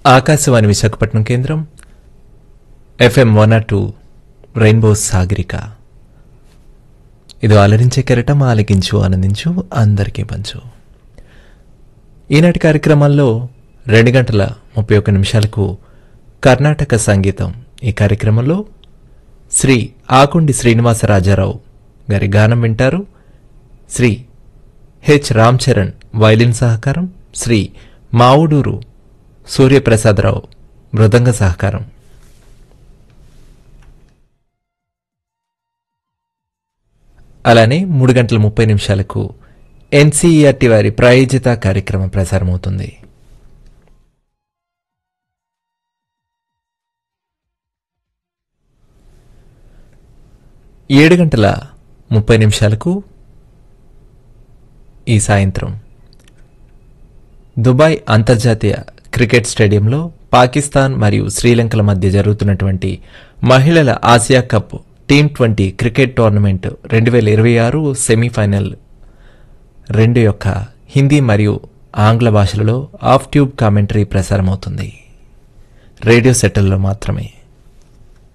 ఆకాశవాణి విశాఖపట్నం కేంద్రం FM one R two rainbow Sagarika ఇది అలరించే కెరటం ఆలకించు ఆనందించు అందరికీ పంచు ఈనాటి కార్యక్రమాల్లో రెండు గంటల ముప్పై ఒక్క నిమిషాలకు కర్ణాటక సంగీతం ఈ కార్యక్రమంలో శ్రీ ఆకుండి శ్రీనివాసరాజారావు గారి గానం వింటారు శ్రీ హెచ్ రామ్ చరణ్ వైలిన్ సహకారం శ్రీ మావుడూరు సూర్యప్రసాదరావు మృదంగ సహకారం అలానే మూడు గంటల ముప్పై నిమిషాలకు ఎన్సీఈఆర్టీ వారి ప్రాయోజిత కార్యక్రమం ప్రసారమవుతుంది ఏడు గంటల ముప్పై నిమిషాలకు ఈ సాయంత్రం దుబాయ్ అంతర్జాతీయ క్రికెట్ స్టేడియంలో పాకిస్తాన్ మరియు శ్రీలంకల మధ్య జరుగుతున్నటువంటి మహిళల Asia cup T twenty cricket tournament రెండు వేల ఇరవై ఆరు సెమీఫైనల్ రెండు యొక్క హిందీ మరియు ఆంగ్ల భాషలలో ఆఫ్ ట్యూబ్ కామెంటరీ ప్రసారమవుతుంది రేడియో సెటిల్లో మాత్రమే